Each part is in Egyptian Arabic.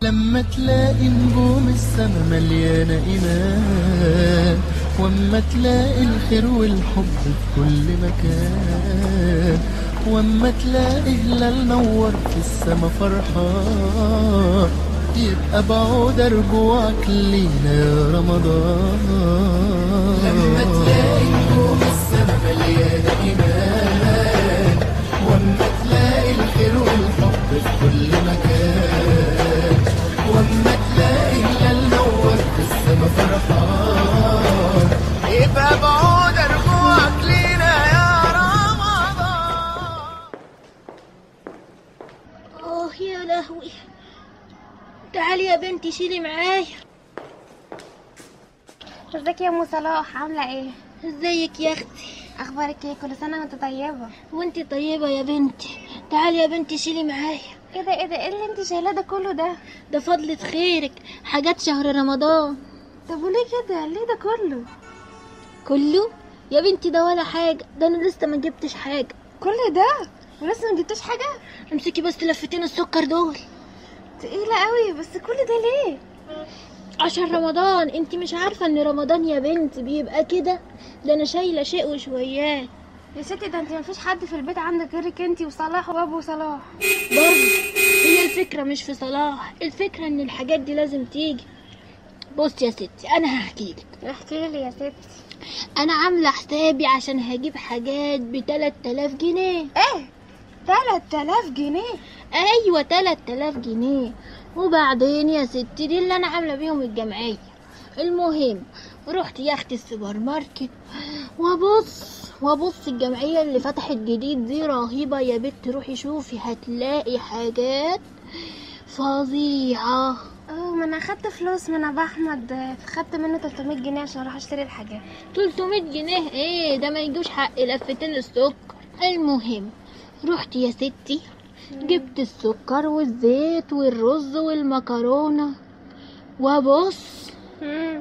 لما تلاقي نجوم السما مليانة إيمان واما تلاقي الخير والحب في كل مكان واما تلاقي هلال نور في السما فرحان يبقى بعود رجوعك لينا يا رمضان لما تلاقي نجوم السما مليانة إيمان واما تلاقي الخير والحب في كل مكان واما تلاقي هلال نور في السما فرحان يبقى بعود رجوعك لينا يا رمضان اه يا لهوي تعالي يا بنتي شيلي معايا ازيك يا ام صلاح عامله ايه ازيك يا اختي اخبارك ايه كل سنه وانت طيبه وانتي طيبة يا بنتي تعالي يا بنتي شيلي معايا ايه ده ايه ده ايه اللي انت شايلاه ده كله ده ده فضلة خيرك حاجات شهر رمضان طب وليه كده ليه ده كله كله يا بنتي ده ولا حاجة ده انا لسه ما جبتش حاجة كل ده ولسه ما جبتش حاجه امسكي بس لفتين السكر دول تقيله قوي بس كل ده ليه عشان رمضان انتي مش عارفة ان رمضان يا بنت بيبقى كده ده انا شايلة شيء وشويات يا ستي ده انت مفيش حد في البيت عندك غيرك انت وصلاح وابو صلاح برضه هي الفكرة مش في صلاح الفكرة ان الحاجات دي لازم تيجي بص يا ستي انا هحكيلك احكي لي يا ستي انا عاملة حسابي عشان هجيب حاجات بتلات تلاف جنيه ايه 3000 جنيه ايوه تلات تلاف جنيه وبعدين يا ستي دي اللي انا عاملة بيهم الجمعية المهم رحت يا اختي السوبر ماركت وابص وابص الجمعية اللي فتحت جديد دي رهيبة يا بنت روحي شوفي هتلاقي حاجات فظيعة اه ما انا اخدت فلوس من ابو احمد آه، خدت منه 300 جنيه عشان اروح اشتري الحاجات 300 جنيه ايه ده ما يجوش حق لفتين السكر المهم رحت يا ستي جبت السكر والزيت والرز والمكرونة وبص مم.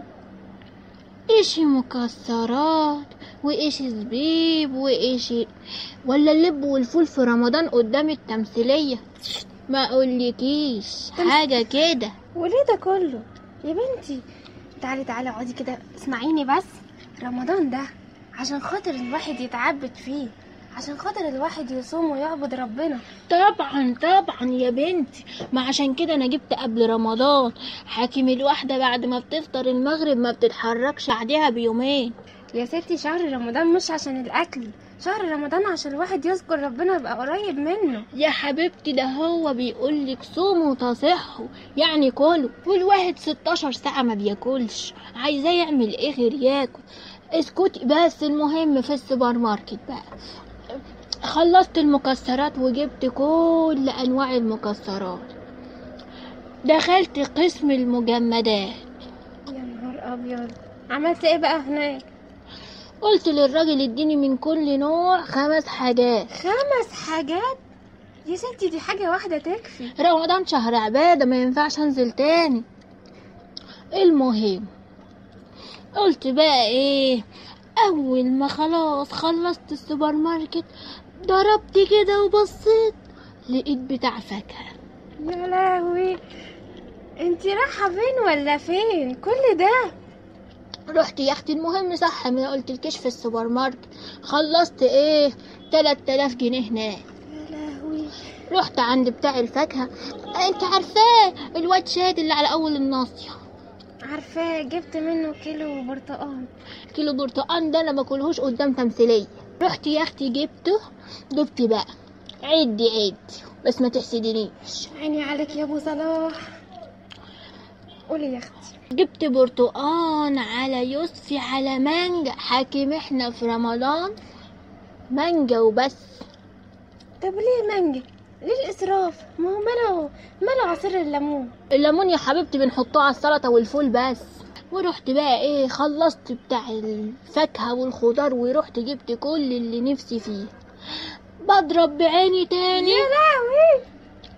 ايش مكسرات وايش زبيب وايش ولا اللب والفول في رمضان قدام التمثيلية ما اقولكيش حاجة كده وليه ده كله يا بنتي تعالي تعالي اقعدي كده اسمعيني بس رمضان ده عشان خاطر الواحد يتعبد فيه عشان خاطر الواحد يصوم ويعبد ربنا طبعا طبعا يا بنتي ما عشان كده انا جبت قبل رمضان حاكم الواحدة بعد ما بتفطر المغرب ما بتتحركش بعدها بيومين يا ستي شهر رمضان مش عشان الاكل شهر رمضان عشان الواحد يذكر ربنا يبقى قريب منه يا حبيبتي ده هو بيقولك صوموا تصحوا يعني كلوا والواحد 16 ساعة ما بياكلش عايزاه يعمل ايه غير ياكل اسكتي بس المهم في السوبر ماركت بقى خلصت المكسرات وجبت كل انواع المكسرات دخلت قسم المجمدات يا نهار ابيض عملت ايه بقى هناك قلت للراجل اديني من كل نوع خمس حاجات خمس حاجات يا ستي دي حاجة واحدة تكفي رمضان شهر عبادة ما ينفعش انزل تاني المهم قلت بقى ايه اول ما خلاص خلصت السوبر ماركت ضربت كده وبصيت لقيت بتاع فاكهة يا لهوي انتي رايحة فين ولا فين كل ده رحت يا اختي المهم صح ما قلتلكيش في السوبر ماركت خلصت ايه تلات تلاف جنيه هناك يا لهوي رحت عند بتاع الفاكهة انت عارفاه الواد شاد اللي على اول الناصية عارفاه جبت منه كيلو برتقال كيلو برتقان ده انا باكلهوش قدام تمثيلية رحت يا اختي جبته جبت بقى عدي عدي بس ما تحسدنيش عيني عليك يا ابو صلاح قولي يا اختي جبت برتقان على يوسفي على مانجا حاكم احنا في رمضان مانجا وبس طب ليه مانجا ليه الاسراف ما هو ماله ماله عصير الليمون الليمون يا حبيبتي بنحطه على السلطة والفول بس ورحت بقى ايه خلصت بتاع الفاكهة والخضار ورحت جبت كل اللي نفسي فيه بضرب بعيني تاني يا لهوي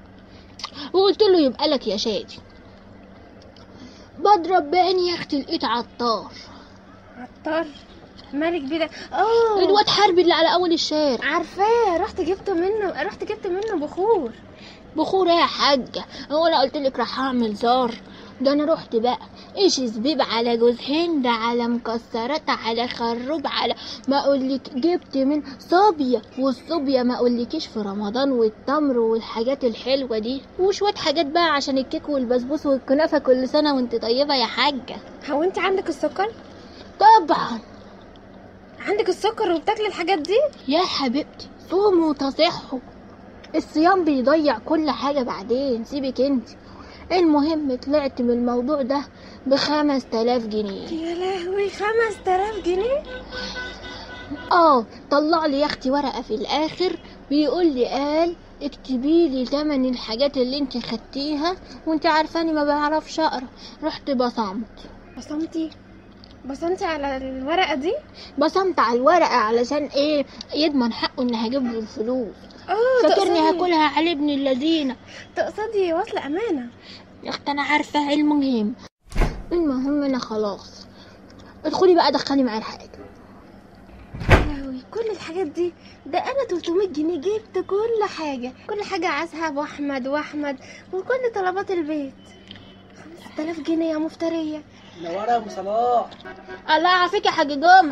وقلت له يبقى لك يا شادي بضرب بعيني يا اختي لقيت عطار عطار مالك بيه ده اه الواد حربي اللي على اول الشارع عارفاه رحت جبت منه رحت جبت منه بخور بخور إيه يا حاجة هو انا قلت لك راح اعمل زار ده انا رحت بقى ايش زبيب على جوز هند على مكسرات على خروب على ما اقولك جبت من صوبيا والصوبيا ما اقولكيش في رمضان والتمر والحاجات الحلوة دي وشوية حاجات بقى عشان الكيك والبسبوس والكنافة كل سنة وانت طيبة يا حاجة هو انت عندك السكر طبعا عندك السكر وبتاكلي الحاجات دي يا حبيبتي صوموا وتصحوا الصيام بيضيع كل حاجة بعدين سيبك انت المهم طلعت من الموضوع ده بخمس تلاف جنيه يا لهوي خمس تلاف جنيه اه طلع لي يا اختي ورقة في الاخر بيقول لي قال اكتبي لي تمن الحاجات اللي انت خدتيها وانت عارفاني ما بعرفش اقرا رحت بصمت بصمتي بصمتي على الورقة دي بصمت على الورقة علشان ايه يضمن حقه ان هجيب له الفلوس اه فاكرني تقصدي- هاكلها على ابن الذين تقصدي وصل امانة يا اختي انا عارفه المهم المهم انا خلاص ادخلي بقى دخلي معايا الحاجه يا لهوي كل الحاجات دي ده انا 300 جنيه جبت كل حاجة كل حاجة عايزها ابو احمد واحمد وكل طلبات البيت 5000 جنيه يا مفترية منورة يا ابو صلاح الله يعافيك يا حاج جمعه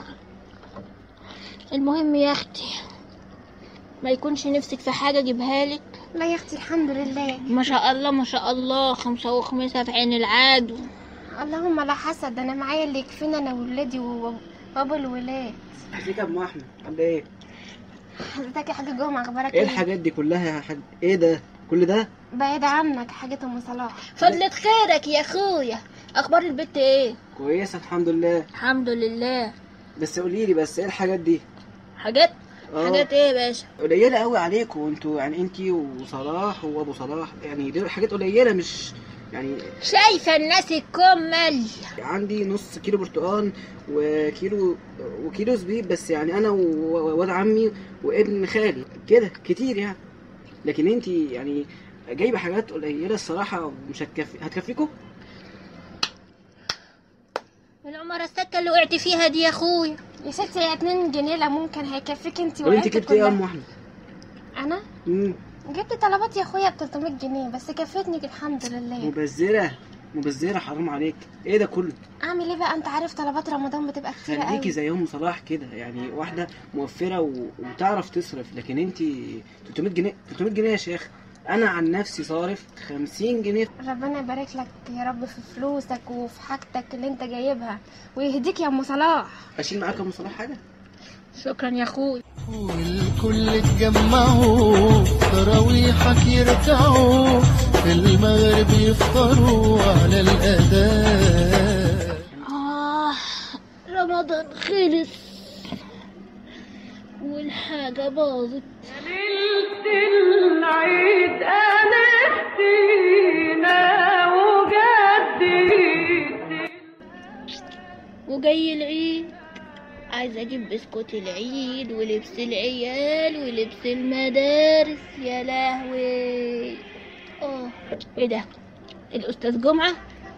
المهم يا اختي ما يكونش نفسك في حاجه اجيبها لك لا يا اختي الحمد لله ما شاء الله ما شاء الله خمسة وخمسة في عين العدو اللهم لا حسد ده انا معايا اللي يكفينا انا وولادي و- وابو الولاد ازيك يا ام احمد عامله ايه حضرتك يا حاج جمعة اخبارك ايه الحاجات دي كلها يا حاج ايه ده كل ده بعيد عنك حاجة ام صلاح فضلت خيرك يا اخويا اخبار البت ايه كويسه الحمد لله الحمد لله بس قولي لي بس ايه الحاجات دي حاجات آه. حاجات ايه يا باشا قليله قوي عليكم وانتوا يعني انتي وصلاح وابو صلاح يعني دي حاجات قليله مش يعني شايفه الناس الكمل عندي نص كيلو برتقال وكيلو وكيلو زبيب بس يعني انا وواد عمي وابن خالي كده كتير يعني لكن انتي يعني جايبه حاجات قليله الصراحه مش هتكفي هتكفيكم العمر السكه اللي وقعت فيها دي يا اخويا يا ستي يا 2 جنيه لا ممكن هيكفيك انت طب انت وعيلتك جبت ايه يا كلها ام احمد انا مم. جبت طلبات يا اخويا ب 300 جنيه بس كفتني الحمد لله مبذرة مبذرة حرام عليك ايه ده كله اعمل ايه بقى انت عارف طلبات رمضان بتبقى كتير خليكي قوي زي ام صلاح كده يعني واحدة موفرة و... وبتعرف تصرف لكن انت 300 جنيه 300 جنيه يا شيخ انا عن نفسي صارف 50 جنيه ربنا يبارك لك يا رب في فلوسك وفي حاجتك اللي انت جايبها ويهديك يا ام صلاح اشيل معاك يا ام صلاح حاجة شكرا يا اخويا والكل اتجمعوا تراويحك يركعوا في المغرب يفطروا على الأذان آه رمضان خلص والحاجة باظت العيد أنستينا وجديد وجاي العيد عايزة اجيب بسكوت العيد ولبس العيال ولبس المدارس يا لهوي اه ايه ده الاستاذ جمعة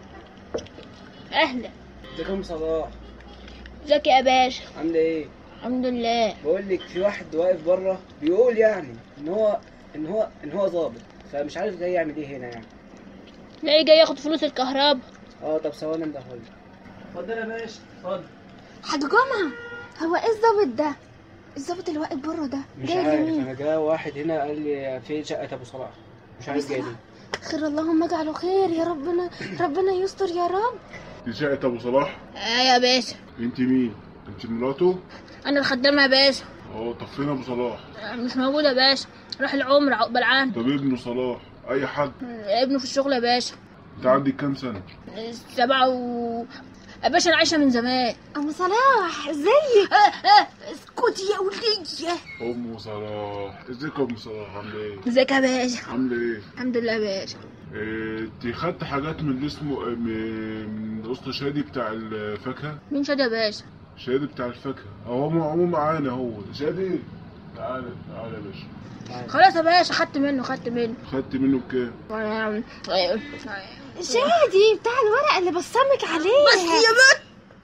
اهلا ازيك يا ام صلاح ازيك يا باشا عاملة ايه الحمد لله بقول لك في واحد واقف بره بيقول يعني ان هو ان هو ان هو ظابط فمش عارف جاي يعمل ايه هنا يعني تلاقيه جاي ياخد فلوس الكهرباء اه طب ثواني ده هقول اتفضل يا باشا اتفضل حاج جمعة هو ايه الظابط ده الظابط اللي واقف بره ده مش جاي عارف لمين انا جا واحد هنا قال لي في شقة ابو صلاح مش عارف جاي ليه خير اللهم اجعله خير يا ربنا ربنا يستر يا رب دي شقة أبو صلاح اه يا باشا أنت مين؟ أنت مراته؟ انا الخدامة يا باشا أه طب فين أبو صلاح؟ مش موجودة يا باشا راح العمر عقبال عام طب ابنه صلاح أي حد ابنه في الشغل يا باشا أنت عندك كام سنة؟ سبعة و يا باشا انا عايشة من زمان ام صلاح ازيك اه اه اسكتي يا ولية أم صلاح إزيك يا أم صلاح عاملة إيه؟ ازيك يا باشا عاملة إيه؟ الحمد لله يا باشا إيه، أنت خدت حاجات من اللي اسمه من من أسطى شادي بتاع الفاكهة؟ مين شاد يا باشا شادي بتاع الفاكهة أهو هو هو معانا هو شادي تعالى تعالى يا باشا خلاص يا باشا خدت منه خدت منه خدت منه بكام؟ شادي بتاع الورق اللي بصمك عليه بس يا بنت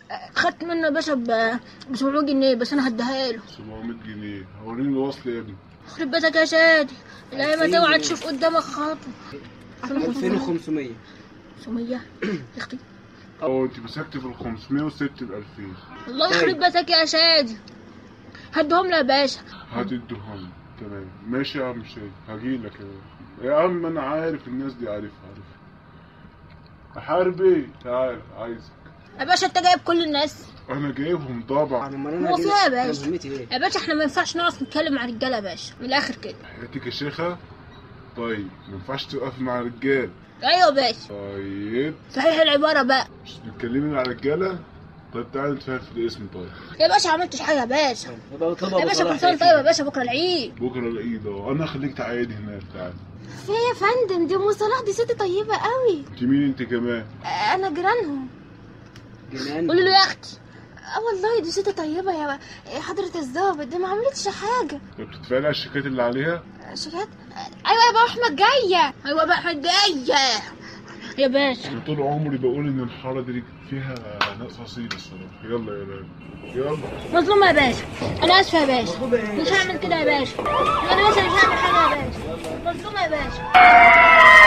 خدت منه يا باشا ب 700 جنيه بس انا هديها له 700 جنيه وريني الوصل يا ابني يخرب بيتك يا شادي الايام ألفين توعى جنيه. تشوف قدامك خطوه 2500 500 يا اختي اه انت مسكت في ال 500 وسبت ال 2000 الله يخرب بيتك يا شادي هدهم له يا باشا هتديهم تمام ماشي يا عم شادي هجيلك يا باشا. يا عم انا عارف الناس دي عارفها عارفها احارب ايه تعال عايزك يا باشا انت جايب كل الناس انا جايبهم طبعا امال انا هو هجيلك فيها يا باشا. لازمتي ايه يا باشا احنا ما ينفعش نقف نتكلم مع رجاله يا باشا من الاخر كده حياتك يا شيخة طيب ما ينفعش تقف مع رجال ايوه يا باشا طيب صحيح العباره بقى مش بتتكلمي مع رجالة طيب تعالى نتفاهم في الاسم طيب يا باشا عملتش حاجه يا باشا يبقى طبعا يا باشا كل سنه وأنت طيب يا باشا بكره العيد بكرة العيد اه انا هخليك تعالي هناك تعالى في إيه يا فندم دي ام صلاح دي ست طيبه قوي انت مين انت كمان انا جيرانهم جنان قولي له يا اختي اه والله دي ست طيبه يا يا حضره الظابط دي ما عملتش حاجه طب بتدفعي لها الشيكات اللي عليها شكات ايوه يا بابا احمد جايه ايوه بقى جايه يا باشا انا طول عمري بقول ان الحارة دي فيها ناس اصيل الصراحة يلا يا باشا يلا مظلومه يا باشا انا اسفه يا باشا مش هعمل كده يا باشا انا باشا مش هعمل حاجه يا باشا مظلومه يا باشا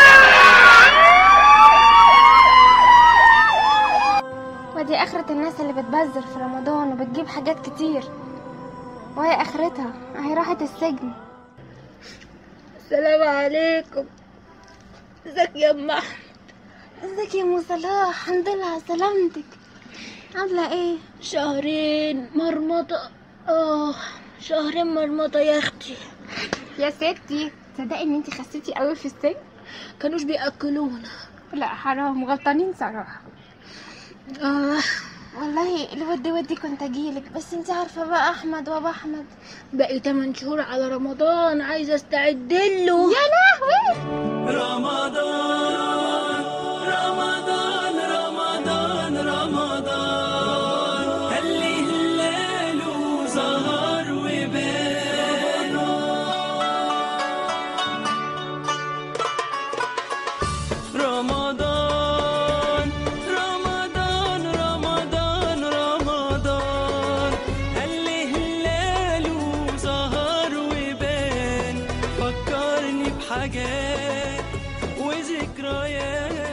ودي اخرة الناس اللي بتبذر في رمضان وبتجيب حاجات كتير وهي اخرتها اهي راحت السجن السلام عليكم ازيك يا ام احمد ازيك يا ام صلاح الحمد لله على سلامتك عامله ايه شهرين مرمطه اه شهرين مرمطه يا اختي يا ستي تصدقي ان انت خسيتي قوي في السجن كانوش بياكلونا لا حرام غلطانين صراحه اه والله الود ودي كنت اجيلك بس انت عارفه بقى احمد وابا احمد بقي 8 شهور على رمضان عايزه استعد له يا لهوي رمضان رمضان رمضان رمضان اللي هلاله ظهر وبان رمضان رمضان رمضان رمضان اللي هلاله ظهر وبان فكرني بحاجات وذكريات